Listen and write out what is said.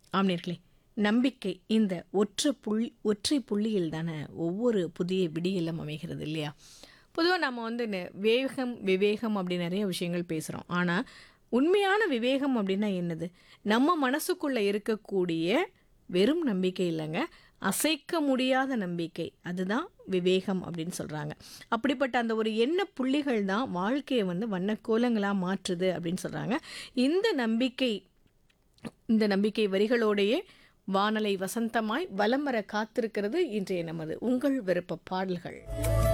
ஆம்னீர்களே நம்பிக்கை இந்த ஒற்றை புள்ளி ஒற்றை புள்ளியில் தானே ஒவ்வொரு புதிய விடியலும் அமைகிறது இல்லையா பொதுவாக நம்ம வந்து நெ- வேகம் விவேகம் அப்படி நிறைய விஷயங்கள் பேசுகிறோம் ஆனால் உண்மையான விவேகம் அப்படின்னா என்னது நம்ம மனசுக்குள்ளே இருக்கக்கூடிய வெறும் நம்பிக்கை இல்லைங்க அசைக்க முடியாத நம்பிக்கை அதுதான் விவேகம் அப்படின்னு சொல்கிறாங்க அப்படிப்பட்ட அந்த ஒரு எண்ண புள்ளிகள் தான் வாழ்க்கையை வந்து வண்ணக்கோலங்களாக மாற்றுது அப்படின்னு சொல்கிறாங்க இந்த நம்பிக்கை இந்த நம்பிக்கை வரிகளோடையே வானலை வசந்தமாய் வலம் வர காத்திருக்கிறது இன்றைய நமது உங்கள் விருப்ப பாடல்கள்